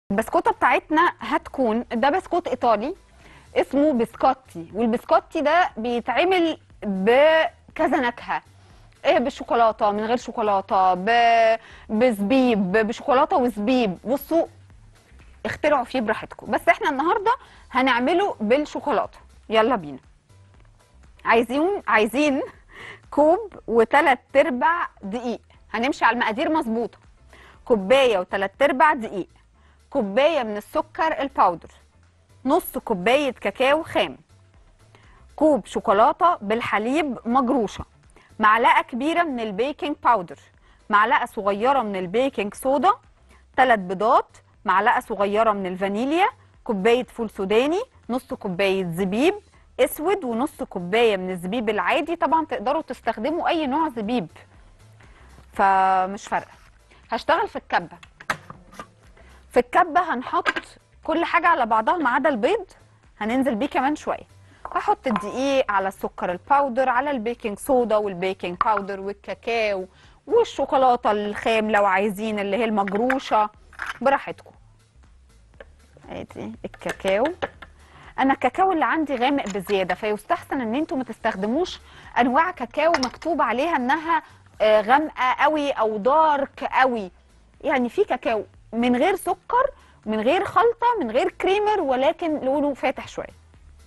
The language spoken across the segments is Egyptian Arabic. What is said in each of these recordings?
البسكوته بتاعتنا هتكون ده بسكوت ايطالي اسمه بسكوتي والبسكوتي ده بيتعمل بكذا نكهه ايه بالشوكولاته من غير شوكولاته ب... بزبيب بشوكولاته وزبيب بصوا اخترعوا فيه براحتكم بس احنا النهارده هنعمله بالشوكولاته يلا بينا عايزين عايزين كوب وثلاث ارباع دقيق هنمشي على المقادير مظبوطه كوبايه وثلاث ارباع دقيق كوبايه من السكر الباودر نص كوبايه كاكاو خام كوب شوكولاته بالحليب مجروشه معلقه كبيره من البيكنج باودر معلقه صغيره من البيكنج صودا ثلاث بيضات معلقه صغيره من الفانيليا كوبايه فول سوداني نص كوبايه زبيب اسود ونص كوبايه من الزبيب العادي طبعا تقدروا تستخدموا اي نوع زبيب فمش فارقه هشتغل في الكبه في الكبه هنحط كل حاجه على بعضها ما عدا البيض هننزل بيه كمان شويه هحط الدقيق على السكر الباودر على البيكنج صودا والبيكنج باودر والكاكاو والشوكولاته الخام لو عايزين اللي هي المجروشه براحتكم ادي الكاكاو انا الكاكاو اللي عندي غامق بزياده فيستحسن ان انتم ما تستخدموش انواع كاكاو مكتوب عليها انها آه، غامقه قوي او دارك قوي يعني في كاكاو من غير سكر من غير خلطه من غير كريمر ولكن لونه فاتح شويه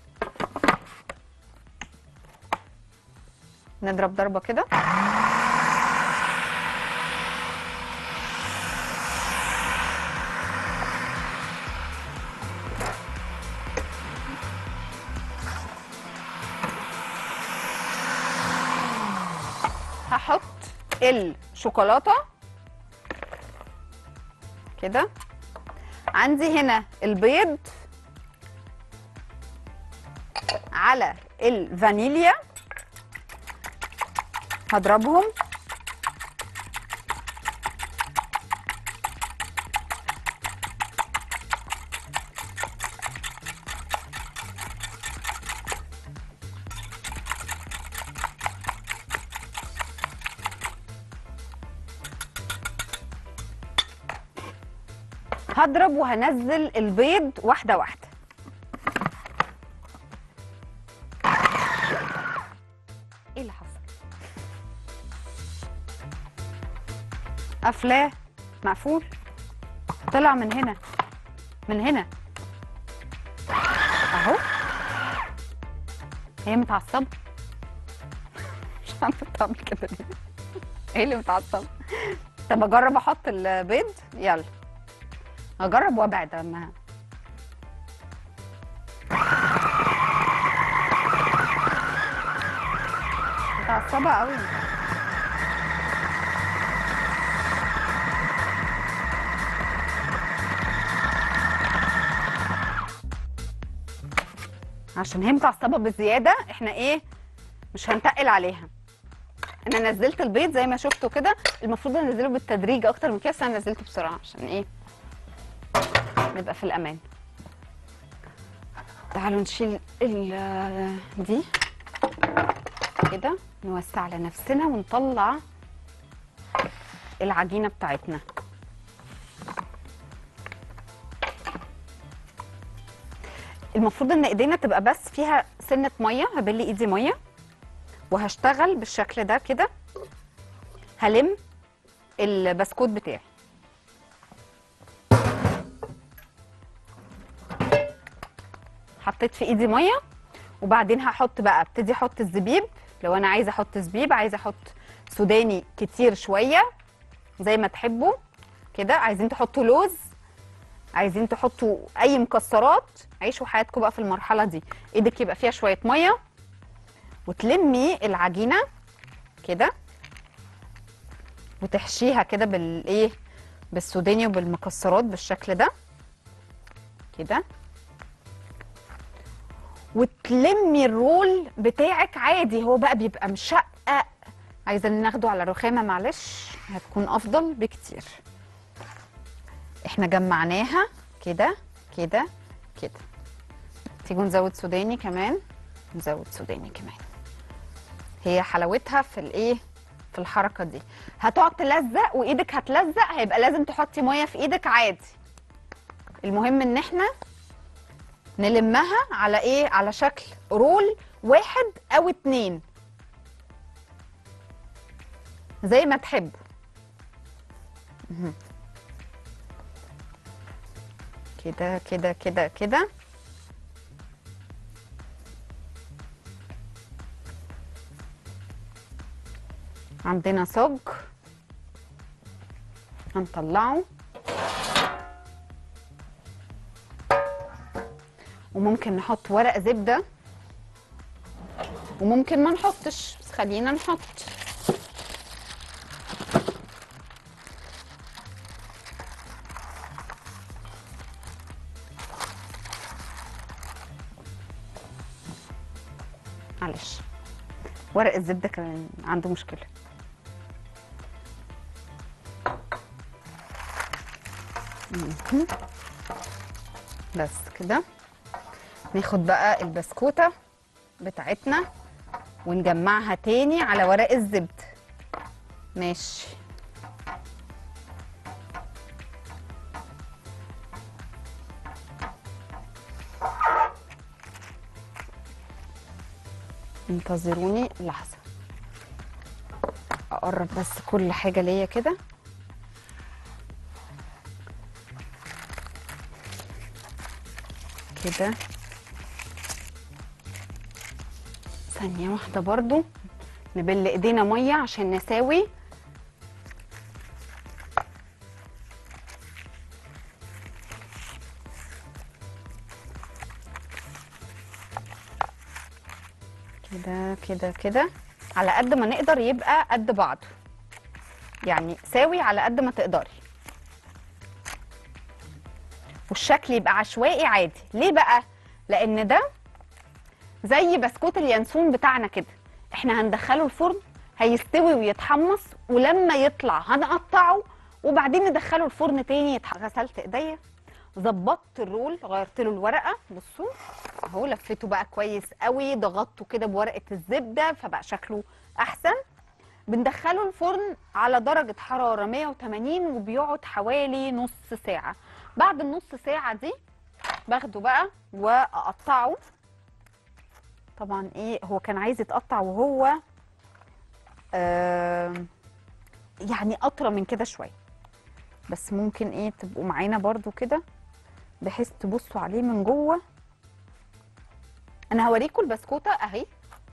نضرب ضربه كده هحط الشوكولاته كده عندي هنا البيض على الفانيليا هضربهم هضرب وهنزل البيض واحده واحده ايه اللي حصل قفلاه مقفول طلع من هنا من هنا اهو هي متعصبه مش عارفه بتعمل كده ليه ايه اللي متعصبه طب اجرب احط البيض يلا هجرب وابعد اما متعصبه قوي عشان هي متعصبه بزياده احنا ايه مش هنتقل عليها انا نزلت البيض زي ما شفتوا كده المفروض انزله بالتدريج اكتر من كده بس انا نزلته بسرعه عشان ايه نبقى في الامان تعالوا نشيل ال- دي كده نوسع على نفسنا ونطلع العجينه بتاعتنا المفروض ان ايدينا تبقى بس فيها سنه ميه هبلي ايدي ميه وهشتغل بالشكل ده كده هلم البسكوت بتاعي حطيت في ايدي ميه وبعدين هحط بقى ابتدي احط الزبيب لو انا عايزه احط زبيب عايزه احط سوداني كتير شويه زي ما تحبوا كده عايزين تحطوا لوز عايزين تحطوا اي مكسرات عيشوا حياتكم بقى في المرحله دي ايدك يبقى فيها شويه ميه وتلمي العجينه كده وتحشيها كده بالايه بالسوداني وبالمكسرات بالشكل ده كده وتلمي الرول بتاعك عادي هو بقى بيبقى مشقق عايزه ناخده على رخامه معلش هتكون افضل بكتير احنا جمعناها كده كده كده تيجوا نزود سوداني كمان نزود سوداني كمان هي حلاوتها في الايه في الحركه دي هتقعد تلزق وايدك هتلزق هيبقى لازم تحطي ميه في ايدك عادي المهم ان احنا نلمها على ايه على شكل رول واحد او اتنين زي ما تحبوا مهم. كده كده كده كده عندنا صاج هنطلعه وممكن نحط ورق زبدة وممكن ما نحطش بس خلينا نحط معلش ورق الزبدة كان عنده مشكلة مهم. بس كده ناخد بقى البسكوتة بتاعتنا ونجمعها تاني على ورق الزبدة ماشي انتظروني لحظة اقرب بس كل حاجة ليا كده كده ثانية واحدة برضو نبل ايدينا مية عشان نساوي كده كده كده على قد ما نقدر يبقى قد بعضه يعني ساوي على قد ما تقدري والشكل يبقى عشوائي عادي ليه بقى لان ده زي بسكوت اليانسون بتاعنا كده احنا هندخله الفرن هيستوي ويتحمص ولما يطلع هنقطعه وبعدين ندخله الفرن تاني يتح- غسلت ايديا ظبطت الرول غيرت له الورقه بصوا اهو لفيته بقى كويس قوي ضغطته كده بورقه الزبده فبقى شكله احسن بندخله الفرن على درجه حراره 180 وبيقعد حوالي نص ساعه بعد النص ساعه دي باخده بقى واقطعه طبعا ايه هو كان عايز يتقطع وهو آه يعني اطرى من كده شويه بس ممكن ايه تبقوا معانا برضو كده بحيث تبصوا عليه من جوه انا هوريكم البسكوته اهي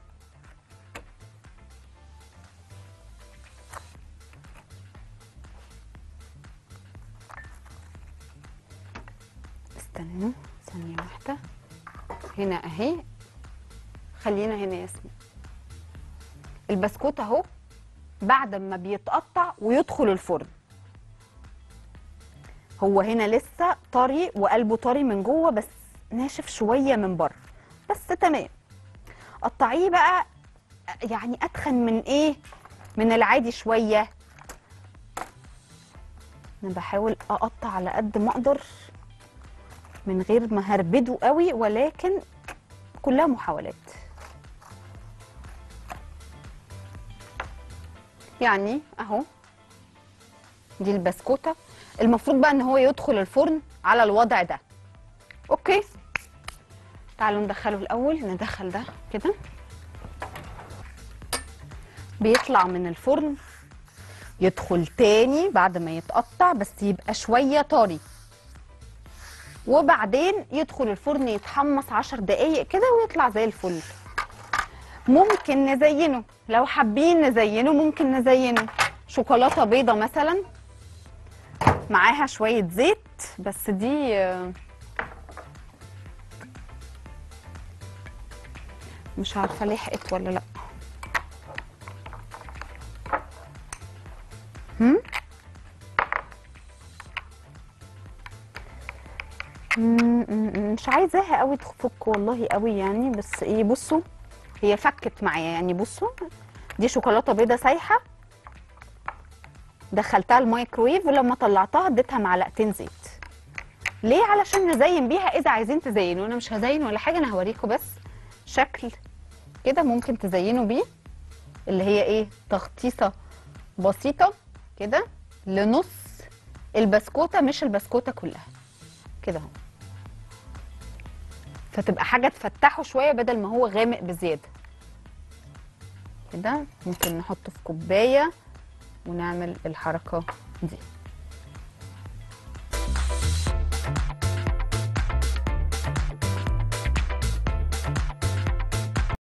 استنوا ثانيه واحده هنا اهي خلينا هنا يا ياسمين البسكوت اهو بعد ما بيتقطع ويدخل الفرن هو هنا لسه طري وقلبه طري من جوه بس ناشف شويه من بره بس تمام قطعيه بقى يعني اتخن من ايه من العادي شويه انا بحاول اقطع على قد ما اقدر من غير ما هربده قوي ولكن كلها محاولات يعني اهو دي البسكوته المفروض بقى ان هو يدخل الفرن على الوضع ده اوكي تعالوا ندخله الاول ندخل ده كده بيطلع من الفرن يدخل تاني بعد ما يتقطع بس يبقى شويه طري وبعدين يدخل الفرن يتحمص عشر دقايق كده ويطلع زي الفل ممكن نزينه لو حابين نزينه ممكن نزينه شوكولاته بيضه مثلا معاها شويه زيت بس دي آه، مش عارفه لحقت ولا لا هم؟ مم، مم، مم، مش عايزاها قوي تفك والله قوي يعني بس ايه بصوا هي فكت معايا يعني بصوا دي شوكولاته بيضه سايحه دخلتها الميكرويف ولما طلعتها اديتها معلقتين زيت ليه علشان نزين بيها اذا عايزين تزينوا انا مش هزين ولا حاجه انا هوريكم بس شكل كده ممكن تزينوا بيه اللي هي ايه تغطيسه بسيطه كده لنص البسكوته مش البسكوته كلها كده اهو فتبقى حاجه تفتحه شويه بدل ما هو غامق بزياده كده ممكن نحطه في كوبايه ونعمل الحركه دي